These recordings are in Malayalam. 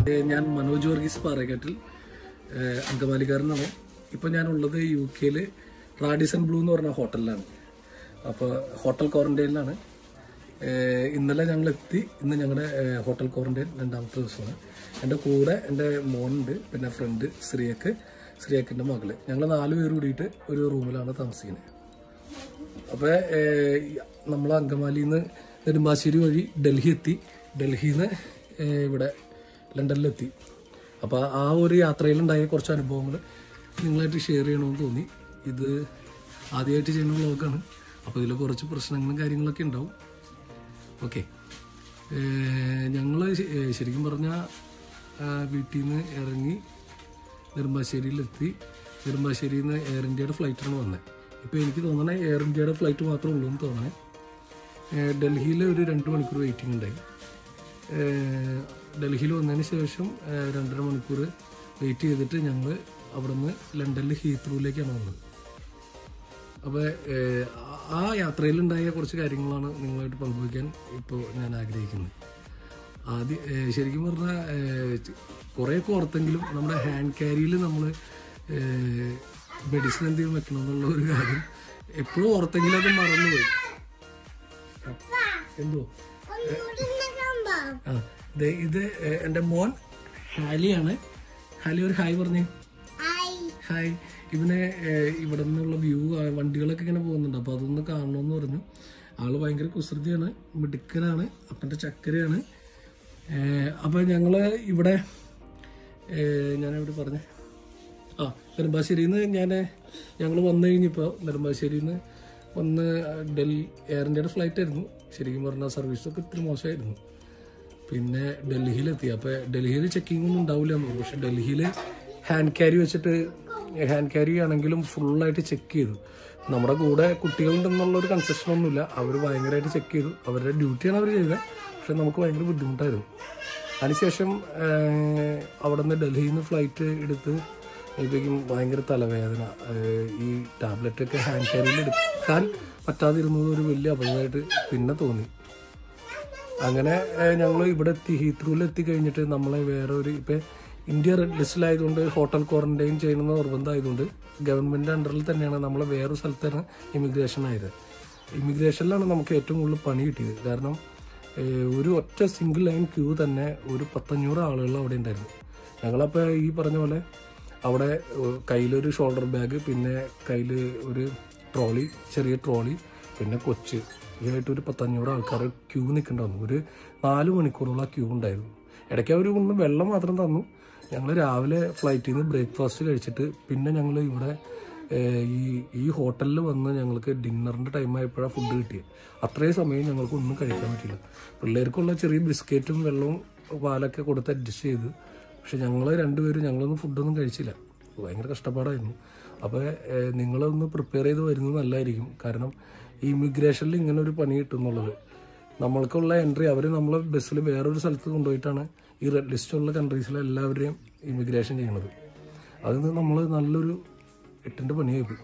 ഏ, ഞാൻ മനോജ് വർഗീസ് പാറേക്കാട്ടിൽ ഏ, അങ്കമാലിക്കാരനാണ് ഇപ്പം ഞാനുള്ളത് യു കെയിൽ റാഡിസൺ ബ്ലൂ എന്ന് പറഞ്ഞ ഹോട്ടലിലാണ് അപ്പോൾ ഹോട്ടൽ ക്വാറന്റൈനിലാണ് ഏ, ഇന്നലെ ഞങ്ങൾ എത്തി ഇന്ന് ഞങ്ങളുടെ ഏ, ഹോട്ടൽ ക്വാറന്റൈൻ രണ്ടാമത്തെ ദിവസമാണ് എൻ്റെ കൂടെ എൻ്റെ മോനുണ്ട് പിന്നെ ഫ്രണ്ട് ശ്രീയക്ക് ശ്രീയക്കിൻ്റെ മകള് ഞങ്ങൾ നാല് പേര് കൂടിയിട്ട് ഒരു റൂമിലാണ് താമസിക്കുന്നത് അപ്പോൾ നമ്മൾ അങ്കമാലിയിൽ നിന്ന് നെടുമ്പാശ്ശേരി വഴി ഡൽഹി എത്തി ഡൽഹിയിൽ നിന്ന് ഇവിടെ ലണ്ടനിലെത്തി അപ്പോൾ ആ ഒരു യാത്രയിലുണ്ടായ കുറച്ച് അനുഭവങ്ങൾ നിങ്ങളായിട്ട് ഷെയർ ചെയ്യണമെന്ന് തോന്നി ഇത് ആദ്യമായിട്ട് ചെയ്യുന്ന വ്ളോഗാണ് അപ്പോൾ ഇതിൽ കുറച്ച് പ്രശ്നങ്ങളും കാര്യങ്ങളൊക്കെ ഉണ്ടാവും ഓക്കെ ഞങ്ങൾ ശരിക്കും പറഞ്ഞാൽ വീട്ടിൽ നിന്ന് ഇറങ്ങി നെടുമ്പാശ്ശേരിയിലെത്തി നെടുമ്പാശ്ശേരിയിൽ നിന്ന് എയർ ഇന്ത്യയുടെ ഫ്ലൈറ്റാണ് വന്നത് ഇപ്പോൾ എനിക്ക് തോന്നണേ എയർ ഇന്ത്യയുടെ ഫ്ലൈറ്റ് മാത്രമേ ഉള്ളൂ എന്ന് തോന്നണേ ഡൽഹിയിൽ ഒരു രണ്ട് മണിക്കൂർ വെയിറ്റിംഗ് ഉണ്ടായി ഏഹ് ഡൽഹിയിൽ വന്നതിന് ശേഷം ഏഹ് രണ്ടര മണിക്കൂർ വെയിറ്റ് ചെയ്തിട്ട് ഞങ്ങൾ അവിടെ നിന്ന് ലണ്ടനിൽ ഹീത്രൂയിലേക്കാണ് വന്നത് അപ്പോൾ ആ യാത്രയിലുണ്ടായ കുറച്ച് കാര്യങ്ങളാണ് നിങ്ങളായിട്ട് പങ്കുവയ്ക്കാൻ ഇപ്പോൾ ഞാൻ ആഗ്രഹിക്കുന്നത് ആദ്യം ഏഹ് ശരിക്കും പറഞ്ഞാൽ കുറേയൊക്കെ ഓർത്തെങ്കിലും നമ്മുടെ ഹാൻഡ് ക്യാരിയിൽ നമ്മൾ മെഡിസിൻ എന്തെങ്കിലും വെക്കണം എന്നുള്ള ഒരു കാര്യം എപ്പോഴും ഓർത്തെങ്കിലും അത് മറന്നുപോയി എന്തോ ആ ദേ ഇത് ഏഹ്, എൻ്റെ മോൻ ഹാലിയാണ് ഹാലി ഒരു ഹായ് പറഞ്ഞേ ഹായ് ഇവനെ ഏഹ്, ഇവിടെ നിന്നുള്ള വ്യൂ വണ്ടികളൊക്കെ ഇങ്ങനെ പോകുന്നുണ്ട് അപ്പോൾ അതൊന്ന് കാണണമെന്ന് പറഞ്ഞു ആള് ഭയങ്കര കുസൃതിയാണ് മിടുക്കനാണ് അപ്പൻ്റെ ചക്കരയാണ് ഏഹ്, അപ്പോൾ ഞങ്ങൾ ഇവിടെ ഏഹ്, ഞാനെവിടെ പറഞ്ഞേ ആ നെടുമ്പാശ്ശേരിയിൽ നിന്ന് ഞാൻ ഞങ്ങൾ വന്നു കഴിഞ്ഞപ്പോൾ നെടുമ്പാശ്ശേരിയിൽ നിന്ന് വന്ന് ഡൽഹി എയർ ഇന്ത്യയുടെ ഫ്ലൈറ്റ് ആയിരുന്നു ശരിക്കും പറഞ്ഞാൽ സർവീസൊക്കെ ഇത്തിരി മോശമായിരുന്നു പിന്നെ ഡൽഹിയിലെത്തി അപ്പോൾ ഡൽഹിയിൽ ചെക്കിംഗ് ഒന്നും ഉണ്ടാവില്ല എന്ന് പറഞ്ഞു. പക്ഷെ ഡൽഹിയിൽ ഹാൻഡ് ക്യാരി വെച്ചിട്ട് ഹാൻഡ് ക്യാരി ആണെങ്കിലും ഫുള്ളായിട്ട് ചെക്ക് ചെയ്തു നമ്മുടെ കൂടെ കുട്ടികളുണ്ടെന്നുള്ള ഒരു കൺസെഷൻ ഒന്നുമില്ല അവർ ഭയങ്കരമായിട്ട് ചെക്ക് ചെയ്തു അവരുടെ ഡ്യൂട്ടിയാണ് അവർ ചെയ്തത് പക്ഷെ നമുക്ക് ഭയങ്കര ബുദ്ധിമുട്ടായിരുന്നു അതിനുശേഷം ഏഹ്, അവിടെ നിന്ന് ഡൽഹിയിൽ നിന്ന് ഫ്ലൈറ്റ് എടുത്ത് ഇപ്പോഴേക്കും ഭയങ്കര തലവേദന ഏഹ്, ഈ ടാബ്ലറ്റൊക്കെ ഹാൻഡ് ക്യാരിയിൽ എടുക്കാൻ പറ്റാതിരുന്നത് ഒരു വലിയ അപകടമായിട്ട് പിന്നെ തോന്നി അങ്ങനെ ഞങ്ങൾ ഇവിടെ എത്തി ഹീത്രൂവിൽ എത്തി കഴിഞ്ഞിട്ട് നമ്മളെ വേറെ ഒരു ഇപ്പം ഇന്ത്യ റെഡ് ലിസ്റ്റിലായതുകൊണ്ട് ഹോട്ടൽ ക്വാറന്റൈൻ ചെയ്യണമെന്ന് നിർബന്ധമായതുകൊണ്ട് ഗവൺമെൻറ് അണ്ടറിൽ തന്നെയാണ് നമ്മൾ വേറൊരു സ്ഥലത്താണ് ഇമിഗ്രേഷൻ ആയത് ഇമിഗ്രേഷനിലാണ് നമുക്ക് ഏറ്റവും കൂടുതൽ പണി കിട്ടിയത് കാരണം ഏഹ്, ഒരു ഒറ്റ സിംഗിൾ ലൈൻ ക്യൂ തന്നെ ഒരു പത്തഞ്ഞൂറ് ആളുകൾ അവിടെ ഉണ്ടായിരുന്നു ഞങ്ങളപ്പോൾ ഈ പറഞ്ഞ പോലെ അവിടെ ഏഹ്, കയ്യിലൊരു ഷോൾഡർ ബാഗ് പിന്നെ കയ്യിൽ ഒരു ട്രോളി ചെറിയ ട്രോളി പിന്നെ കൊച്ച് ഇതായിട്ട് ഒരു പത്തഞ്ഞൂറ് ആൾക്കാർ ക്യൂ നിൽക്കണ്ടായിരുന്നു ഒരു നാല് മണിക്കൂറോളം ആ ക്യൂ ഉണ്ടായിരുന്നു ഇടയ്ക്ക് അവർ കൊണ്ട് വെള്ളം മാത്രം തന്നു ഞങ്ങൾ രാവിലെ ഫ്ലൈറ്റിൽ നിന്ന് ബ്രേക്ക്ഫാസ്റ്റ് കഴിച്ചിട്ട് പിന്നെ ഞങ്ങൾ ഇവിടെ ഏഹ്, ഈ ഈ ഹോട്ടലിൽ വന്ന് ഞങ്ങൾക്ക് ഡിന്നറിൻ്റെ ടൈം ആയപ്പോഴാണ് ഫുഡ് കിട്ടിയത് അത്രയും സമയം ഞങ്ങൾക്ക് ഒന്നും കഴിക്കാൻ പറ്റില്ല പിള്ളേർക്കുള്ള ചെറിയ ബിസ്ക്കറ്റും വെള്ളവും പാലൊക്കെ കൊടുത്ത് അഡ്ജസ്റ്റ് ചെയ്ത് പക്ഷെ ഞങ്ങൾ രണ്ടുപേരും ഞങ്ങളൊന്നും ഫുഡൊന്നും കഴിച്ചില്ല ഭയങ്കര കഷ്ടപ്പാടായിരുന്നു അപ്പോൾ നിങ്ങളൊന്ന് പ്രിപ്പയർ ചെയ്ത് വരുന്നത് നല്ലതായിരിക്കും കാരണം ഈ ഇമിഗ്രേഷനിൽ ഇങ്ങനെ ഒരു പണി കിട്ടുന്നുള്ളത് നമ്മൾക്കുള്ള എൻട്രി അവർ നമ്മളെ ബസ്സിൽ വേറൊരു സ്ഥലത്ത് കൊണ്ടുപോയിട്ടാണ് ഈ റെഡ് ലിസ്റ്റുള്ള കൺട്രീസിലെ എല്ലാവരെയും ഇമിഗ്രേഷൻ ചെയ്യണത് അതിന് നമ്മൾ നല്ലൊരു എട്ടിൻ്റെ പണിയായിപ്പോയി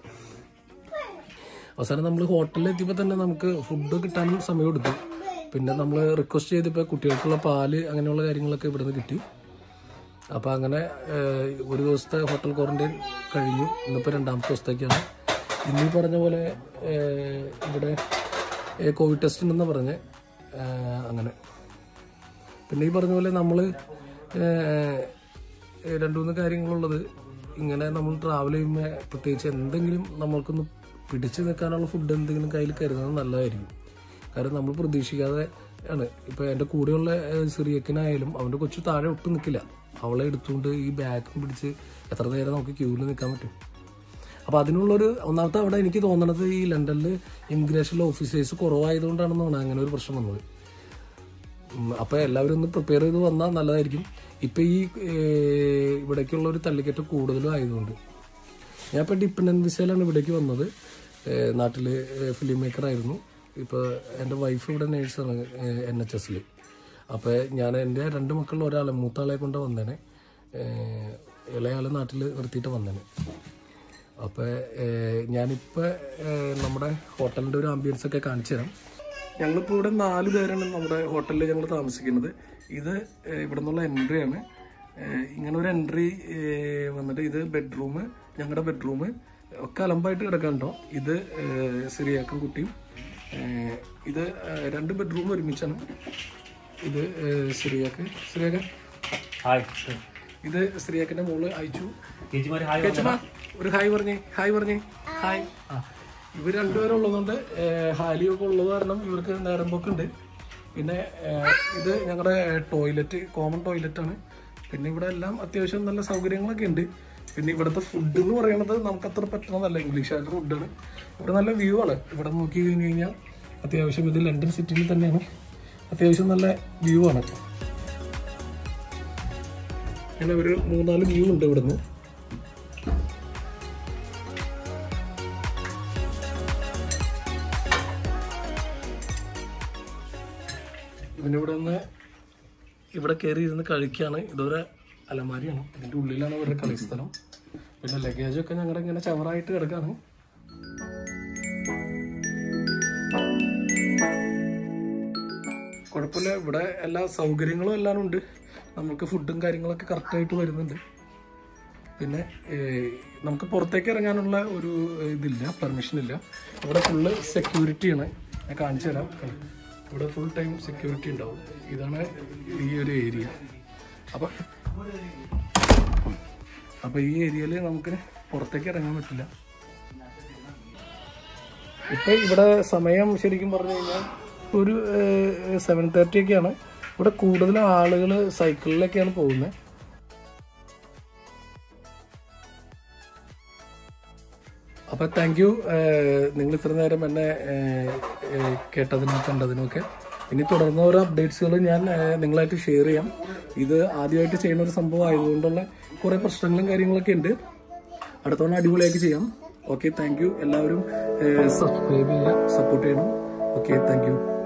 അവസാനം നമ്മൾ ഹോട്ടലിൽ എത്തിയപ്പോൾ തന്നെ നമുക്ക് ഫുഡ് കിട്ടാനും സമയം എടുത്തു പിന്നെ നമ്മൾ റിക്വസ്റ്റ് ചെയ്തപ്പോൾ കുട്ടികൾക്കുള്ള പാല് അങ്ങനെയുള്ള കാര്യങ്ങളൊക്കെ ഇവിടുന്ന് കിട്ടി അപ്പോൾ അങ്ങനെ ഏഹ്, ഒരു ദിവസത്തെ ഹോട്ടൽ ക്വാറന്റൈൻ കഴിഞ്ഞു ഇന്നിപ്പോൾ രണ്ടാമത്തെ ദിവസത്തേക്കാണ് ഇന്നീ പറഞ്ഞ പോലെ ഏഹ്, ഇവിടെ ഏഹ്, കോവിഡ് ടെസ്റ്റ് ഉണ്ടെന്ന് പറഞ്ഞ് ഏഹ്, അങ്ങനെ പിന്നെ ഈ പറഞ്ഞ പോലെ നമ്മൾ രണ്ടു മൂന്ന് കാര്യങ്ങളുള്ളത് ഇങ്ങനെ നമ്മൾ ട്രാവൽ ചെയ്യുമ്പോൾ പ്രത്യേകിച്ച് എന്തെങ്കിലും നമ്മൾക്കൊന്ന് പിടിച്ചു നിൽക്കാനുള്ള ഫുഡ് എന്തെങ്കിലും കയ്യിൽ കരുതുന്നത് നല്ലതായിരിക്കും കാരണം നമ്മൾ പ്രതീക്ഷിക്കാതെ ആണ് ഇപ്പൊ എൻ്റെ കൂടെയുള്ള ഏഹ്, സിറിയക്കിനായാലും അവൻ്റെ കൊച്ചു താഴെ ഒട്ടും നിൽക്കില്ല അവളെ എടുത്തുകൊണ്ട് ഈ ബാഗും പിടിച്ച് എത്ര നേരം നമുക്ക് ക്യൂവിൽ നിൽക്കാൻ പറ്റും അപ്പോൾ അതിനുള്ളൊരു ഒന്നാമത്തെ അവിടെ എനിക്ക് തോന്നണത് ഈ ലണ്ടനിൽ ഇമിഗ്രേഷനിലെ ഓഫീസേഴ്സ് കുറവായതുകൊണ്ടാണെന്ന് തോന്നുന്നത് അങ്ങനെ ഒരു പ്രശ്നം വന്നത് ഉം, അപ്പൊ എല്ലാവരും ഒന്ന് പ്രിപ്പയർ ചെയ്ത് വന്നാൽ നല്ലതായിരിക്കും ഇപ്പൊ ഈ ഏഹ്, ഇവിടേക്കുള്ള ഒരു തള്ളിക്കറ്റ് കൂടുതലും ആയതുകൊണ്ട് ഞാൻ ഇപ്പൊ ഡിപ്പെൻഡന്റ് വിസയിലാണ് ഇവിടേക്ക് വന്നത് ഏഹ്, നാട്ടില് ഫിലിം മേക്കർ ആയിരുന്നു ഇപ്പൊ എൻ്റെ വൈഫ് ഇവിടെ നേഴ്സാണ് എൻ എച്ച് എസിൽ അപ്പൊ ഞാൻ എൻ്റെ രണ്ട് മക്കളിൽ ഒരാളെ മൂത്താളെ കൊണ്ട് വന്നേനെ ഏഹ്, ഇളയാളെ നാട്ടിൽ നിർത്തിയിട്ട് വന്നേനെ അപ്പോൾ ഞാനിപ്പോൾ നമ്മുടെ ഹോട്ടലിൻ്റെ ഒരു ആംബിയൻസ് ഒക്കെ കാണിച്ചു തരാം ഞങ്ങളിപ്പോൾ ഇവിടെ നാല് പേരാണ് നമ്മുടെ ഹോട്ടലിൽ ഞങ്ങൾ താമസിക്കുന്നത് ഇത് ഏഹ്, ഇവിടെ നിന്നുള്ള എൻട്രി ആണ് ഏഹ് ഇങ്ങനെ ഒരു എൻട്രി വന്നിട്ട് ഇത് ബെഡ്റൂം ഞങ്ങളുടെ ബെഡ്റൂം ഒക്കെ അലമ്പായിട്ട് കിടക്കാണ്ടോ ഇത് ഏഹ് സിറിയാക്കും കുട്ടിയും ഏഹ് ഇത് ഏഹ് രണ്ട് ബെഡ്റൂം ഒരുമിച്ചാണ് ഇത് ഏഹ് സിറിയാക്ക് സിറിയാക്ക ഹായ് ഇത് സിറിയാക്കിന്റെ മോള് അയച്ചു ചേച്ചിമാര് ഹായ് ചേച്ചമ്മ ഒരു ഹായ് പറഞ്ഞേ ഹായ് പറഞ്ഞേ ഹായ് ആ ഇവർ രണ്ടുപേരും ഉള്ളതുകൊണ്ട് ഏഹ്, ഹാലിയൊക്കെ ഉള്ളത് കാരണം ഇവർക്ക് നേരം പോക്കുണ്ട് പിന്നെ ഏഹ്, ഇത് ഞങ്ങളുടെ ടോയ്ലറ്റ് കോമൺ ടോയ്ലറ്റ് ആണ് പിന്നെ ഇവിടെ എല്ലാം അത്യാവശ്യം നല്ല സൗകര്യങ്ങളൊക്കെ ഉണ്ട് പിന്നെ ഇവിടുത്തെ ഫുഡ് എന്ന് പറയുന്നത് നമുക്ക് അത്ര പറ്റണതല്ല ഇംഗ്ലീഷുകാരുടെ ഫുഡാണ് ഇവിടെ നല്ല വ്യൂ ആണ് ഇവിടെ നോക്കി കഴിഞ്ഞ് കഴിഞ്ഞാൽ അത്യാവശ്യം ഇത് ലണ്ടൻ സിറ്റിയിൽ തന്നെയാണ് അത്യാവശ്യം നല്ല വ്യൂ ആണ് അങ്ങനെ ഒരു മൂന്നാല് വ്യൂ ഉണ്ട് ഇവിടുന്ന് പിന്നെ ഇവിടെ നിന്ന് ഇവിടെ കയറി ഇരുന്ന് കഴിക്കുകയാണ് ഇതൊരു അലമാരിയാണ് ഇതിൻ്റെ ഉള്ളിലാണ് ഇവരുടെ കളിസ്ഥലം പിന്നെ ലഗേജൊക്കെ ഞങ്ങളുടെ ഇങ്ങനെ ചവറായിട്ട് കിടക്കാണ് കുഴപ്പമില്ല ഇവിടെ എല്ലാ സൗകര്യങ്ങളും എല്ലാം ഉണ്ട് നമുക്ക് ഫുഡും കാര്യങ്ങളൊക്കെ കറക്റ്റായിട്ട് വരുന്നുണ്ട് പിന്നെ ഏഹ്, നമുക്ക് പുറത്തേക്ക് ഇറങ്ങാനുള്ള ഒരു ഇതില്ല പെർമിഷൻ ഇല്ല ഇവിടെ ഫുള്ള് സെക്യൂരിറ്റിയാണ് ഞാൻ കാണിച്ചു തരാം ഇവിടെ ഫുൾ ടൈം സെക്യൂരിറ്റി ഉണ്ടാവും ഇതാണ് ഈ ഒരു ഏരിയ അപ്പൊ അപ്പൊ ഈ ഏരിയയിൽ നമുക്ക് പുറത്തേക്ക് ഇറങ്ങാൻ പറ്റില്ല ഇപ്പൊ ഇവിടെ സമയം ശരിക്കും പറഞ്ഞു കഴിഞ്ഞാൽ ഒരു സെവൻ തേർട്ടി ഒക്കെയാണ് ഇവിടെ കൂടുതൽ ആളുകൾ സൈക്കിളിലൊക്കെയാണ് പോകുന്നത് അപ്പൊ താങ്ക് യു നിങ്ങൾ ഇത്ര നേരം എന്നെ ഏഹ്, ഏഹ്, കേട്ടതിനും കണ്ടതിനും ഒക്കെ ഇനി തുടർന്ന് ഓരോ അപ്ഡേറ്റ്സുകൾ ഞാൻ ഏഹ്, നിങ്ങളായിട്ട് ഷെയർ ചെയ്യാം ഇത് ആദ്യമായിട്ട് ചെയ്യുന്ന ഒരു സംഭവം ആയതുകൊണ്ടുള്ള കുറെ പ്രശ്നങ്ങളും കാര്യങ്ങളൊക്കെ ഉണ്ട് അടുത്തവണ അടിപൊളിയായിട്ട് ചെയ്യാം ഓക്കെ താങ്ക് യു എല്ലാവരും സബ്സ്ക്രൈബ് ചെയ്യുക സപ്പോർട്ട് ചെയ്യണം ഓക്കെ താങ്ക് യു